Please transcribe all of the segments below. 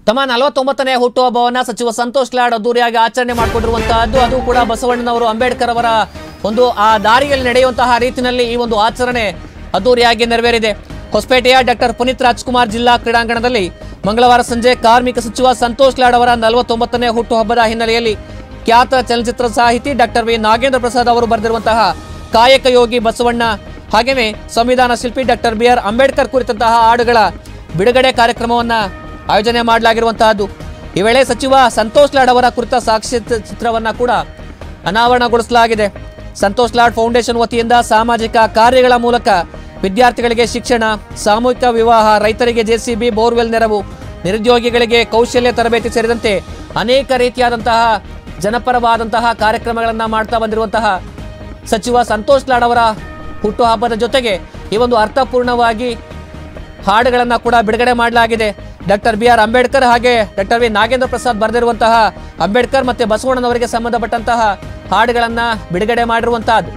ತಮ್ಮ ನಲವತ್ತೊಂಬತ್ತನೇ ಹುಟ್ಟುಹಬ್ಬವನ್ನ ಸಚಿವ ಸಂತೋಷ್ ಲಾಡ್ ಅದ್ದೂರಿಯಾಗಿ ಆಚರಣೆ ಮಾಡಿಕೊಂಡಿರುವಂತಹದ್ದು ಅದು ಕೂಡ ಬಸವಣ್ಣನವರು ಅಂಬೇಡ್ಕರ್ ಅವರ ಒಂದು ಆ ದಾರಿಯಲ್ಲಿ ನಡೆಯುವಂತಹ ರೀತಿಯಲ್ಲಿ ಈ ಒಂದು ಆಚರಣೆ ಅದ್ದೂರಿಯಾಗಿ ನೆರವೇರಿದೆ ಹೊಸಪೇಟೆಯ ಡಾಕ್ಟರ್ ಪುನೀತ್ ರಾಜ್ಕುಮಾರ್ ಜಿಲ್ಲಾ ಕ್ರೀಡಾಂಗಣದಲ್ಲಿ ಮಂಗಳವಾರ ಸಂಜೆ ಕಾರ್ಮಿಕ ಸಚಿವ ಸಂತೋಷ್ ಲಾಡ್ ಅವರ ನಲವತ್ತೊಂಬತ್ತನೇ ಹುಟ್ಟುಹಬ್ಬದ ಹಿನ್ನೆಲೆಯಲ್ಲಿ ಖ್ಯಾತ ಚಲನಚಿತ್ರ ಸಾಹಿತಿ ಡಾಕ್ಟರ್ ವಿ ನಾಗೇಂದ್ರ ಪ್ರಸಾದ್ ಅವರು ಬರೆದಿರುವಂತಹ ಕಾಯಕ ಯೋಗಿ ಬಸವಣ್ಣ ಹಾಗೆಯೇ ಸಂವಿಧಾನ ಶಿಲ್ಪಿ ಡಾಕ್ಟರ್ ಬಿ ಆರ್ ಅಂಬೇಡ್ಕರ್ ಕುರಿತಂತಹ ಹಾಡುಗಳ ಬಿಡುಗಡೆ ಕಾರ್ಯಕ್ರಮವನ್ನ ಆಯೋಜನೆ ಮಾಡಲಾಗಿರುವಂತಹದ್ದು ಈ ವೇಳೆ ಸಚಿವ ಸಂತೋಷ್ ಲಾಡ್ ಅವರ ಕುರಿತ ಸಾಕ್ಷ್ಯ ಚಿತ್ರವನ್ನ ಕೂಡ ಅನಾವರಣಗೊಳಿಸಲಾಗಿದೆ ಸಂತೋಷ್ ಲಾಡ್ ಫೌಂಡೇಶನ್ ವತಿಯಿಂದ ಸಾಮಾಜಿಕ ಕಾರ್ಯಗಳ ಮೂಲಕ ವಿದ್ಯಾರ್ಥಿಗಳಿಗೆ ಶಿಕ್ಷಣ ಸಾಮೂಹಿಕ ವಿವಾಹ ರೈತರಿಗೆ ಜೆಸಿಬಿ ಬೋರ್ವೆಲ್ ನೆರವು ನಿರುದ್ಯೋಗಿಗಳಿಗೆ ಕೌಶಲ್ಯ ತರಬೇತಿ ಸೇರಿದಂತೆ ಅನೇಕ ರೀತಿಯಾದಂತಹ ಜನಪರವಾದಂತಹ ಕಾರ್ಯಕ್ರಮಗಳನ್ನು ಮಾಡ್ತಾ ಬಂದಿರುವಂತಹ ಸಚಿವ ಸಂತೋಷ್ ಲಾಡ್ ಅವರ ಹುಟ್ಟುಹಬ್ಬದ ಜೊತೆಗೆ ಈ ಒಂದು ಅರ್ಥಪೂರ್ಣವಾಗಿ ಹಾಡುಗಳನ್ನು ಕೂಡ ಬಿಡುಗಡೆ ಮಾಡಲಾಗಿದೆ ಡಾಕ್ಟರ್ ಬಿ ಆರ್ ಅಂಬೇಡ್ಕರ್ ಹಾಗೆ ಡಾಕ್ಟರ್ ವಿ ನಾಗೇಂದ್ರ ಪ್ರಸಾದ್ ಬರೆದಿರುವಂತಹ ಅಂಬೇಡ್ಕರ್ ಮತ್ತೆ ಬಸವಣ್ಣನವರಿಗೆ ಸಂಬಂಧಪಟ್ಟಂತಹ ಹಾಡುಗಳನ್ನು ಬಿಡುಗಡೆ ಮಾಡಿರುವಂತಹದ್ದು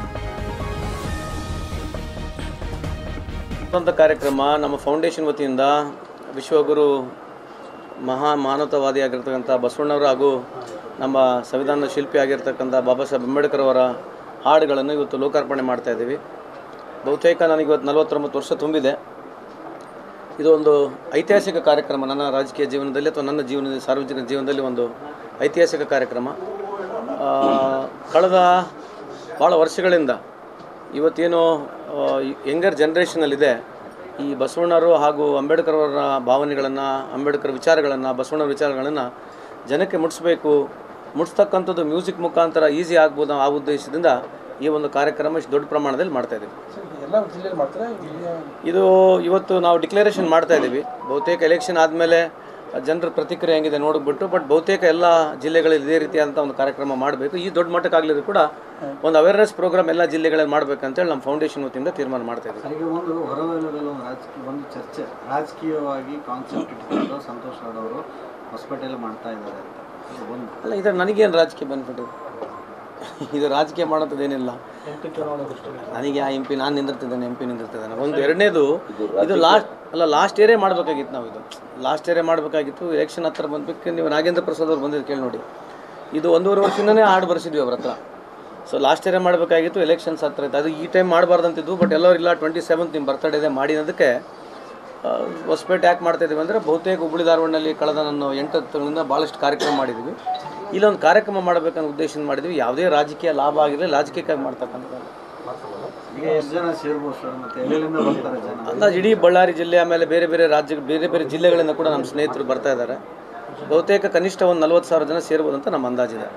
ಸ್ವಂತ ಕಾರ್ಯಕ್ರಮ ನಮ್ಮ ಫೌಂಡೇಶನ್ ವತಿಯಿಂದ ವಿಶ್ವಗುರು ಮಹಾ ಮಾನವತಾವಾದಿ ಆಗಿರ್ತಕ್ಕಂಥ ಬಸವಣ್ಣವರು ಹಾಗೂ ನಮ್ಮ ಸಂವಿಧಾನದ ಶಿಲ್ಪಿ ಆಗಿರ್ತಕ್ಕಂಥ ಬಾಬಾ ಸಾಹೇಬ್ ಅಂಬೇಡ್ಕರ್ ಅವರ ಹಾಡುಗಳನ್ನು ಇವತ್ತು ಲೋಕಾರ್ಪಣೆ ಮಾಡ್ತಾ ಇದ್ದೀವಿ ಬಹುತೇಕ ನನಗೆ ಇವತ್ತು ನಲವತ್ತೊಂಬತ್ತು ವರ್ಷ ತುಂಬಿದೆ ಇದು ಒಂದು ಐತಿಹಾಸಿಕ ಕಾರ್ಯಕ್ರಮ ನನ್ನ ರಾಜಕೀಯ ಜೀವನದಲ್ಲಿ ಅಥವಾ ನನ್ನ ಜೀವನದ ಸಾರ್ವಜನಿಕ ಜೀವನದಲ್ಲಿ ಒಂದು ಐತಿಹಾಸಿಕ ಕಾರ್ಯಕ್ರಮ ಆ, ಕಳೆದ ಭಾಳ ವರ್ಷಗಳಿಂದ ಇವತ್ತೇನು ಯಂಗರ್ ಜನ್ರೇಷನಲ್ಲಿದೆ ಈ ಬಸವಣ್ಣರು ಹಾಗೂ ಅಂಬೇಡ್ಕರ್ ಅವರ ಭಾವನೆಗಳನ್ನು ಅಂಬೇಡ್ಕರ್ ವಿಚಾರಗಳನ್ನು ಬಸವಣ್ಣರ ವಿಚಾರಗಳನ್ನು ಜನಕ್ಕೆ ಮುಟ್ಟಿಸ್ಬೇಕು ಮುಟ್ಟಿಸ್ತಕ್ಕಂಥದ್ದು ಮ್ಯೂಸಿಕ್ ಮುಖಾಂತರ ಈಸಿ ಆಗ್ಬೋದು ಆ ಉದ್ದೇಶದಿಂದ ಈ ಒಂದು ಕಾರ್ಯಕ್ರಮ ಇಷ್ಟು ದೊಡ್ಡ ಪ್ರಮಾಣದಲ್ಲಿ ಮಾಡ್ತಾ ಇದ್ದೀವಿ ಎಲ್ಲ ಜಿಲ್ಲೆಯಲ್ಲಿ ಮಾಡ್ತಾರೆ ಇಲ್ಲಿಯ ಇದು ಇವತ್ತು ನಾವು ಡಿಕ್ಲರೇಷನ್ ಮಾಡ್ತಾ ಇದ್ದೀವಿ ಬಹುತೇಕ ಎಲೆಕ್ಷನ್ ಆದಮೇಲೆ ಜನರ ಪ್ರತಿಕ್ರಿಯೆ ಹೆಂಗಿದೆ ನೋಡ್ಬಿಟ್ಟು ಬಟ್ ಬಹುತೇಕ ಎಲ್ಲ ಜಿಲ್ಲೆಗಳಲ್ಲಿ ಇದೇ ರೀತಿಯಾದಂಥ ಒಂದು ಕಾರ್ಯಕ್ರಮ ಮಾಡಬೇಕು ಈ ದೊಡ್ಡ ಮಟ್ಟಕ್ಕಾಗಲಿದ್ರು ಕೂಡ ಒಂದು ಅವೇರ್ನೆಸ್ ಪ್ರೋಗ್ರಾಮ್ ಎಲ್ಲ ಜಿಲ್ಲೆಗಳಲ್ಲಿ ಮಾಡಬೇಕಂತೇಳಿ ನಮ್ಮ ಫೌಂಡೇಶನ್ ವತಿಯಿಂದ ತೀರ್ಮಾನ ಮಾಡ್ತಾ ಇದ್ದೀವಿ ನನಗೆ ಒಂದು ಹೊರವಲಯದಲ್ಲಿ ಒಂದು ರಾಜಕೀಯ ಒಂದು ಚರ್ಚೆ ರಾಜಕೀಯವಾಗಿ ಕಾನ್ಸೆಪ್ಟ್ ಇಟ್ಕೊಂಡು ಸಂತೋಷ್ ಲಾಡ್ ಅವರು ಹೊಸಪೇಟೆಯಲ್ಲಿ ಮಾಡ್ತಾ ಇದ್ದಾರೆ ಅಂತ ಇದು ಒಂದು ಅಲ್ಲ ಇದರ ನನಗೇನು ರಾಜಕೀಯ ಬೆನಿಫಿಟ್ ಇದು ರಾಜಕೀಯ ಮಾಡೋಂಥದ್ದೇನಿಲ್ಲ ನನಗೆ ಆ ಎಂ ಪಿ ನಾನು ನಿಂದಿರ್ತಿದ್ದೇನೆ ಎಂ ಪಿ ನಿಂದಿರ್ತಿದ್ದೇನೆ ಒಂದು ಎರಡನೇದು ಇದು ಲಾಸ್ಟ್ ಅಲ್ಲ ಲಾಸ್ಟ್ ಇಯರೇ ಮಾಡಬೇಕಾಗಿತ್ತು ನಾವು ಇದು ಲಾಸ್ಟ್ ಇಯರೇ ಮಾಡಬೇಕಾಗಿತ್ತು ಎಲೆಕ್ಷನ್ ಹತ್ರ ಬಂದಕ್ಕೆ ನೀವು ನಾಗೇಂದ್ರ ಪ್ರಸಾದ್ ಅವ್ರು ಬಂದಿದ್ದು ಕೇಳಿ ನೋಡಿ ಇದು ಒಂದೂವರೆ ವರ್ಷದಿಂದನೇ ಹಾಡು ಬರ್ಸಿದ್ವಿ ಅವ್ರ ಹತ್ರ ಸೊ ಲಾಸ್ಟ್ ಇಯರೇ ಮಾಡಬೇಕಾಗಿತ್ತು ಎಲೆಕ್ಷನ್ಸ್ ಹತ್ರ ಇತ್ತು ಅದು ಈ ಟೈಮ್ ಮಾಡಬಾರ್ದಂತಿದ್ದು ಬಟ್ ಎಲ್ಲರೂ ಇಲ್ಲ ಟ್ವೆಂಟಿ ಸೆವೆಂತ್ ನಿಮ್ಮ ಬರ್ತಡೇ ಇದೆ ಮಾಡಿರೋದಕ್ಕೆ ಆ, ಹೊಸಪೇಟೆ ಯಾಕೆ ಮಾಡ್ತಾ ಇದ್ದೀವಿ ಅಂದರೆ ಬಹುತೇಕ ಹುಬ್ಬಳ್ಳಿ ಧಾರವಾಡನಲ್ಲಿ ಕಳೆದ ನಾನು ಎಂಟು ತಿಂಗಳಿಂದ ಭಾಳಷ್ಟು ಕಾರ್ಯಕ್ರಮ ಮಾಡಿದ್ದೀವಿ ಇಲ್ಲೊಂದು ಕಾರ್ಯಕ್ರಮ ಮಾಡಬೇಕನ್ನೋ ಉದ್ದೇಶ ಮಾಡಿದ್ವಿ ಯಾವುದೇ ರಾಜಕೀಯ ಲಾಭ ಆಗಿರಲಿ ರಾಜಕೀಯಕ್ಕಾಗಿ ಮಾಡ್ತಕ್ಕಂಥದ್ದು ಈಗ ಎಷ್ಟು ಜನ ಸೇರ್ಬೋದು ಸರ್ ಮತ್ತೆ ಎಲ್ಲೆಲ್ಲಿಂದ ಬರ್ತಾರೆ ಜನ ಅಂದಾಜು ಇಡೀ ಬಳ್ಳಾರಿ ಜಿಲ್ಲೆ ಆಮೇಲೆ ಬೇರೆ ಬೇರೆ ರಾಜ್ಯ ಬೇರೆ ಬೇರೆ ಜಿಲ್ಲೆಗಳಿಂದ ಕೂಡ ನಮ್ಮ ಸ್ನೇಹಿತರು ಬರ್ತಾ ಇದ್ದಾರೆ ಬಹುತೇಕ ಕನಿಷ್ಠ ಒಂದು ನಲ್ವತ್ತು ಸಾವಿರ ಜನ ಸೇರ್ಬೋದು ಅಂತ ನಮ್ಮ ಅಂದಾಜಿದೆ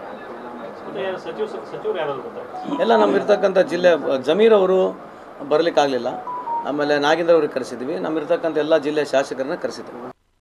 ಎಲ್ಲ ನಮ್ಮ ಇರ್ತಕ್ಕಂಥ ಜಿಲ್ಲೆ ಜಮೀರ್ ಅವರು ಬರಲಿಕ್ಕಾಗಲಿಲ್ಲ ಆಮೇಲೆ ನಾಗೇಂದ್ರ ಅವ್ರಿಗೆ ಕರೆಸಿದ್ವಿ ನಮ್ಮ ಇರ್ತಕ್ಕಂಥ ಎಲ್ಲ ಜಿಲ್ಲೆಯ ಶಾಸಕರನ್ನ ಕರೆಸಿದ್ವಿ